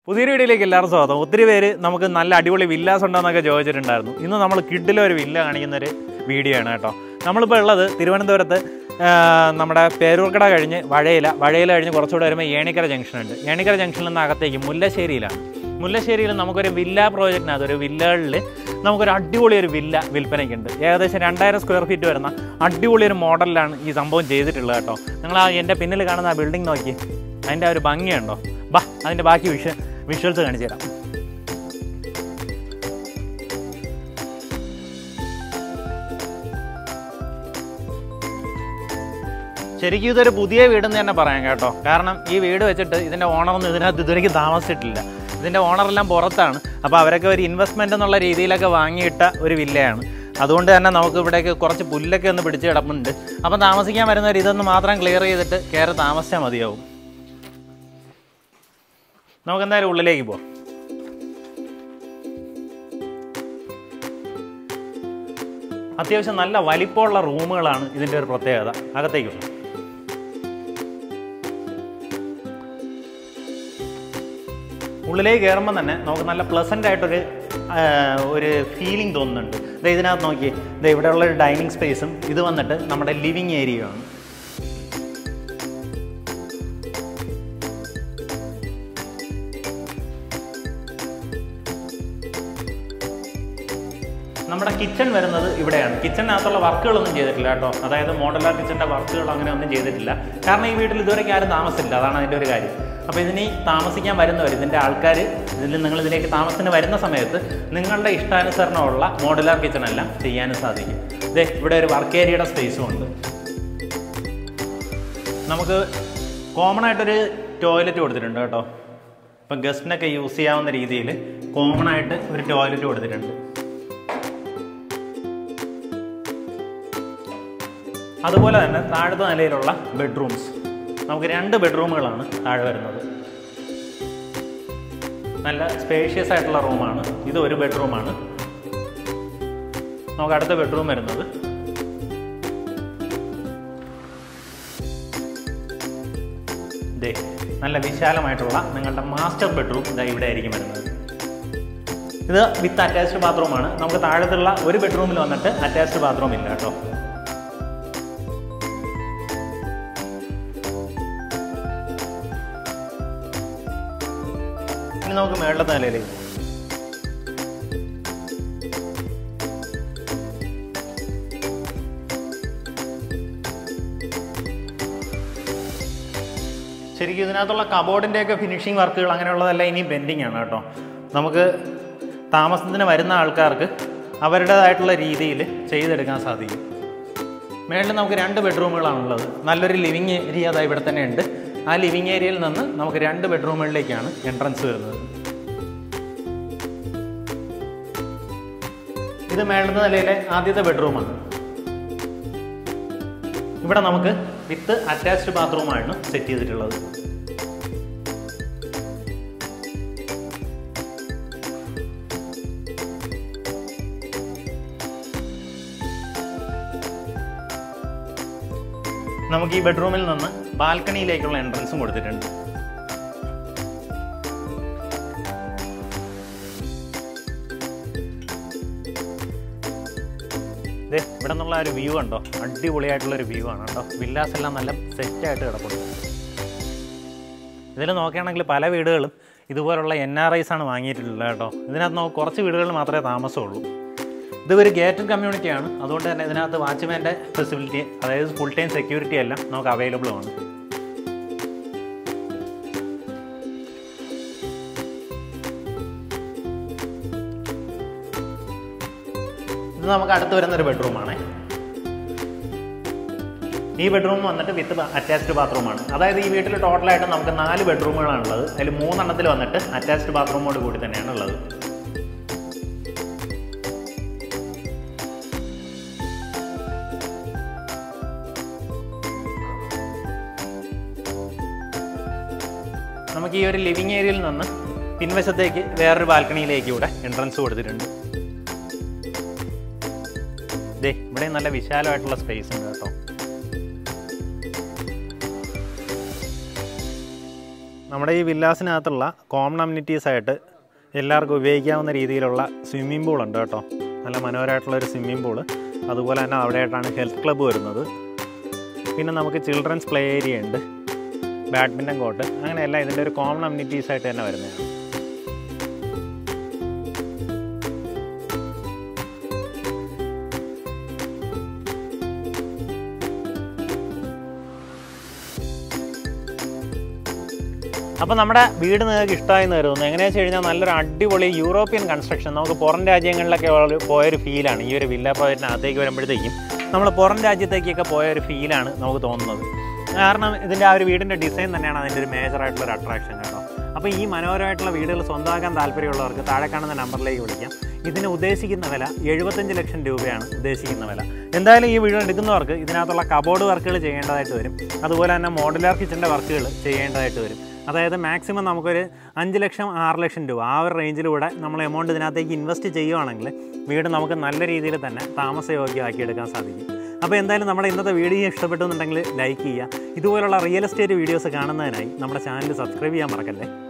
പുതിയൊരു വീഡിയോയിലേക്ക് എല്ലാവർക്കും സ്വാഗതം ഒത്തിരി പേര് നമുക്ക് നല്ല അടിപൊളി വില്ലാസ് ഉണ്ടോയെന്നൊക്കെ ചോദിച്ചിട്ടുണ്ടായിരുന്നു ഇന്ന് നമ്മൾ കിഡിലെ ഒരു വില്ല കാണിക്കുന്നൊരു വീഡിയോ ആണ് കേട്ടോ നമ്മളിപ്പോൾ ഉള്ളത് തിരുവനന്തപുരത്ത് ആ, നമ്മുടെ പേരൂർക്കട കഴിഞ്ഞ് വഴയില വഴയില കഴിഞ്ഞ് കുറച്ചുകൂടെ വരുമ്പോൾ ഏണിക്കര ജംഗ്ഷൻ ഉണ്ട് ഏണിക്കര ജംഗ്ഷനിൽ നിന്ന് അകത്തേക്ക് മുല്ലശ്ശേരിയിലാണ് മുല്ലശ്ശേരിയിൽ നമുക്കൊരു വില്ല പ്രോജക്റ്റിനകത്ത് ഒരു വില്ലകളിൽ നമുക്കൊരു അടിപൊളി ഒരു വില്ല വിൽപ്പനയ്ക്കുണ്ട് ഏകദേശം രണ്ടായിരം സ്ക്വയർ ഫീറ്റ് വരുന്ന അടിപൊളി ഒരു മോഡലിലാണ് ഈ സംഭവം ചെയ്തിട്ടുള്ളത് കേട്ടോ നിങ്ങൾ ആ എൻ്റെ പിന്നിൽ കാണുന്ന ആ ബിൽഡിംഗ് നോക്കി അതിൻ്റെ ആ ഒരു ഭംഗിയുണ്ടോ ബാ അതിൻ്റെ ബാക്കി വിഷ വിഷ്വൽസ് കാണിച്ചു തരാം ശരിക്കും ഇതൊരു പുതിയ വീടെന്ന് തന്നെ പറയാം കേട്ടോ കാരണം ഈ വീട് വെച്ചിട്ട് ഇതിൻ്റെ ഓണറൊന്നും ഇതിനകത്ത് ഇതുവരെയ്ക്ക് താമസിച്ചിട്ടില്ല ഇതിൻ്റെ ഓണറെല്ലാം പുറത്താണ് അപ്പോൾ അവരൊക്കെ ഒരു ഇൻവെസ്റ്റ്മെൻ്റ് എന്നുള്ള രീതിയിലൊക്കെ വാങ്ങിയിട്ട ഒരു വില്ലയാണ് അതുകൊണ്ട് തന്നെ നമുക്ക് ഇവിടേക്ക് കുറച്ച് പുല്ലൊക്കെ ഒന്ന് പിടിച്ച് കിടപ്പുണ്ട് അപ്പം താമസിക്കാൻ വരുന്നവർ ഇതൊന്ന് മാത്രം ക്ലിയർ ചെയ്തിട്ട് കയറി താമസിച്ചാൽ മതിയാവും നമുക്ക് എന്തായാലും ഉള്ളിലേക്ക് പോവാം അത്യാവശ്യം നല്ല വലിപ്പമുള്ള റൂമുകളാണ് ഇതിൻ്റെ ഒരു പ്രത്യേകത അകത്തേക്ക് പോ. ഉള്ളിലേക്ക് കയറുമ്പോൾ തന്നെ നമുക്ക് നല്ല പ്ലസൻ്റ് ആയിട്ടൊരു ആ, ഒരു ഫീലിംഗ് തോന്നുന്നുണ്ട് ദേ ഇതിനകത്ത് നോക്കി ദേ ഇവിടെയുള്ള ഒരു ഡൈനിങ് സ്പേസും ഇത് വന്നിട്ട് നമ്മുടെ ലിവിങ് ഏരിയയാണ് നമ്മുടെ കിച്ചൺ വരുന്നത് ഇവിടെയാണ് കിച്ചണിനകത്തുള്ള വർക്കുകളൊന്നും ചെയ്തിട്ടില്ല കേട്ടോ അതായത് മോഡലാർ കിച്ചൻ്റെ വർക്കുകൾ അങ്ങനെ ഒന്നും ചെയ്തിട്ടില്ല കാരണം ഈ വീട്ടിൽ ഇതുവരെയ്ക്ക് ആരും താമസിച്ചില്ല അതാണ് അതിൻ്റെ ഒരു കാര്യം അപ്പോൾ ഇതിന് താമസിക്കാൻ വരുന്നവർ ഇതിൻ്റെ ആൾക്കാർ ഇതിൽ നിങ്ങൾ ഇതിലേക്ക് താമസത്തിന് വരുന്ന സമയത്ത് നിങ്ങളുടെ ഇഷ്ടാനുസരണമുള്ള മോഡലാർ കിച്ചൺ എല്ലാം ചെയ്യാനും സാധിക്കും ഇതേ ഇവിടെ ഒരു വർക്ക് ഏരിയയുടെ സ്പേസും ഉണ്ട് നമുക്ക് കോമൺ ആയിട്ടൊരു ടോയ്ലറ്റ് കൊടുത്തിട്ടുണ്ട് കേട്ടോ ഇപ്പം ഗസ്റ്റിനൊക്കെ യൂസ് ചെയ്യാവുന്ന രീതിയിൽ കോമൺ ആയിട്ട് ഒരു ടോയ്ലറ്റ് കൊടുത്തിട്ടുണ്ട് അതുപോലെ തന്നെ താഴത്തെ നിലയിലുള്ള ബെഡ്റൂംസ് നമുക്ക് രണ്ട് ബെഡ്റൂമുകളാണ് താഴെ വരുന്നത് നല്ല സ്പേഷ്യസ് ആയിട്ടുള്ള റൂമാണ് ഇത് ഒരു ബെഡ്റൂമാണ് നമുക്ക് അടുത്ത ബെഡ്റൂം വരുന്നത് ദേ നല്ല വിശാലമായിട്ടുള്ള നിങ്ങളുടെ മാസ്റ്റർ ബെഡ്റൂം ഇതാ ഇവിടെ ആയിരിക്കും വരുന്നത് ഇത് വിത്ത് അറ്റാച്ച്ഡ് ബാത്റൂമാണ് നമുക്ക് താഴത്തുള്ള ഒരു ബെഡ്റൂമിൽ വന്നിട്ട് അറ്റാച്ച്ഡ് ബാത്റൂം ഇല്ല കേട്ടോ ഇനി നമുക്ക് മേളത്തെ നിലയിലേക്ക് പോകാം ശരിക്കും ഇതിനകത്തുള്ള കബോർഡിൻ്റെയൊക്കെ ഫിനിഷിംഗ് വർക്കുകൾ അങ്ങനെയുള്ളതെല്ലാം ഇനി പെൻഡിങ് ആണ് കേട്ടോ നമുക്ക് താമസത്തിന് വരുന്ന ആൾക്കാർക്ക് അവരുടേതായിട്ടുള്ള രീതിയിൽ ചെയ്തെടുക്കാൻ സാധിക്കും മേളിൽ നമുക്ക് രണ്ട് ബെഡ്റൂമുകളാണുള്ളത് നല്ലൊരു ലിവിങ് ഏരിയ അതാ ഇവിടെ തന്നെ ഉണ്ട് ആ ലിവിങ് ഏരിയയിൽ നിന്ന് നമുക്ക് രണ്ട് ബെഡ്റൂമുകളിലേക്കാണ് എൻട്രൻസ് വരുന്നത് ഇത് മേളത്തെ നിലയിലെ ആദ്യത്തെ ബെഡ്റൂമാണ് ഇവിടെ നമുക്ക് വിത്ത് അറ്റാച്ച്ഡ് ബാത്റൂമാണ് സെറ്റ് ചെയ്തിട്ടുള്ളത് നമുക്ക് ഈ ബെഡ്റൂമിൽ നിന്ന് ബാൽക്കണിയിലേക്കുള്ള എൻട്രൻസും കൊടുത്തിട്ടുണ്ട് ദേ ഇവിടെ നിന്നുള്ള ആ ഒരു വ്യൂ ഉണ്ടോ അടിപൊളിയായിട്ടുള്ള ഒരു വ്യൂ ആണ് കേട്ടോ വില്ലാസ് എല്ലാം നല്ല സെറ്റായിട്ട് കിടപ്പുണ്ട് ഇതിൽ നോക്കുകയാണെങ്കിൽ പല വീടുകളും ഇതുപോലുള്ള എൻ ആർ ഐസ് ആണ് വാങ്ങിയിട്ടുള്ളത് കേട്ടോ ഇതിനകത്ത് നമുക്ക് കുറച്ച് വീടുകളിൽ മാത്രമേ താമസമുള്ളൂ ഇത് ഒരു ഗേറ്റഡ് കമ്മ്യൂണിറ്റിയാണ് അതുകൊണ്ട് തന്നെ ഇതിനകത്ത് വാച്ച്മാൻ്റെ ഫെസിലിറ്റി അതായത് ഫുൾ ടൈം സെക്യൂരിറ്റി എല്ലാം നമുക്ക് അവൈലബിൾ ആണ് ഇത് നമുക്ക് അടുത്ത് വരുന്ന ഒരു ബെഡ്റൂമാണ് ഈ ബെഡ്റൂം വന്നിട്ട് വിത്ത് അറ്റാച്ച്ഡ് ബാത്റൂമാണ് അതായത് ഈ വീട്ടിൽ ടോട്ടലായിട്ട് നമുക്ക് നാല് ബെഡ്റൂമുകളാണുള്ളത് അതിൽ മൂന്നെണ്ണത്തിൽ വന്നിട്ട് അറ്റാച്ച്ഡ് ബാത്റൂമോട് കൂടി തന്നെയാണ് ഉള്ളത് നമുക്ക് ഈ ഒരു ലിവിങ് ഏരിയയിൽ നിന്ന് പിൻവശത്തേക്ക് വേറൊരു ബാൽക്കണിയിലേക്ക് ഇവിടെ എൻട്രൻസ് കൊടുത്തിട്ടുണ്ട് ദേ ഇവിടെ നല്ല വിശാലമായിട്ടുള്ള സ്പേസ് ഉണ്ട് കേട്ടോ നമ്മുടെ ഈ വില്ലാസിനകത്തുള്ള കോമൺ അമ്യൂണിറ്റീസ് ആയിട്ട് എല്ലാവർക്കും ഉപയോഗിക്കാവുന്ന രീതിയിലുള്ള സ്വിമ്മിംഗ് പൂൾ ഉണ്ട് കേട്ടോ നല്ല മനോഹരമായിട്ടുള്ള ഒരു സ്വിമ്മിംഗ് പൂള് അതുപോലെ തന്നെ അവിടെയായിട്ടാണ് ഹെൽത്ത് ക്ലബ്ബ് വരുന്നത് പിന്നെ നമുക്ക് ചിൽഡ്രൻസ് പ്ലേ ഏരിയ ഉണ്ട് ബാഡ്മിൻ്റൺ കോർട്ട് അങ്ങനെയെല്ലാം ഇതിൻ്റെ ഒരു കോമൺ അമ്യൂണിറ്റീസ് ആയിട്ട് തന്നെ വരുന്നതാണ് അപ്പോൾ നമ്മുടെ വീട് നിങ്ങൾക്ക് ഇഷ്ടമായി എന്ന് കരുതുന്നു എങ്ങനെയാണെന്ന് വെച്ച് കഴിഞ്ഞാൽ നല്ലൊരു അടിപൊളി യൂറോപ്യൻ കൺസ്ട്രക്ഷൻ നമുക്ക് പുറം രാജ്യങ്ങളിലൊക്കെ ഉള്ള- പോയൊരു ഫീലാണ് ഈ ഒരു വില്ല പ്രോജക്റ്റിനകത്തേക്ക് വരുമ്പോഴത്തേക്കും നമ്മൾ പുറം രാജ്യത്തേക്കൊക്കെ പോയ ഒരു ഫീലാണ് നമുക്ക് തോന്നുന്നത് കാരണം ഇതിൻ്റെ ആ ഒരു വീടിൻ്റെ ഡിസൈൻ തന്നെയാണ് അതിൻ്റെ ഒരു മേജറായിട്ടുള്ള ഒരു അട്രാക്ഷൻ കേട്ടോ അപ്പോൾ ഈ മനോഹരമായിട്ടുള്ള വീടുകൾ സ്വന്തമാക്കാൻ താല്പര്യമുള്ളവർക്ക് താഴെ കാണുന്ന നമ്പറിലേക്ക് വിളിക്കാം ഇതിന് ഉദ്ദേശിക്കുന്ന വില എഴുപത്തഞ്ച് ലക്ഷം രൂപയാണ് ഉദ്ദേശിക്കുന്ന വില എന്തായാലും ഈ വീട് എടുക്കുന്നവർക്ക് ഇതിനകത്തുള്ള കബോർഡ് വർക്കുകൾ ചെയ്യേണ്ടതായിട്ട് വരും അതുപോലെ തന്നെ മോഡുലാർ കിച്ചൻ്റെ വർക്കുകൾ ചെയ്യേണ്ടതായിട്ട് വരും അതായത് മാക്സിമം നമുക്കൊരു അഞ്ച് ലക്ഷം ആറ് ലക്ഷം രൂപ ആ ഒരു റേഞ്ചിലൂടെ നമ്മൾ എമൗണ്ട് ഇതിനകത്തേക്ക് ഇൻവെസ്റ്റ് ചെയ്യുവാണെങ്കിൽ വീട് നമുക്ക് നല്ല രീതിയിൽ തന്നെ താമസയോഗ്യമാക്കി എടുക്കാൻ സാധിക്കും അപ്പോൾ എന്തായാലും നമ്മുടെ ഇന്നത്തെ വീഡിയോ ഇഷ്ടപ്പെട്ടു എന്നുണ്ടെങ്കിൽ ലൈക്ക് ചെയ്യുക ഇതുപോലുള്ള റിയൽ എസ്റ്റേറ്റ് വീഡിയോസ് കാണുന്നതിനായി നമ്മുടെ ചാനൽ സബ്സ്ക്രൈബ് ചെയ്യാൻ മറക്കല്ലേ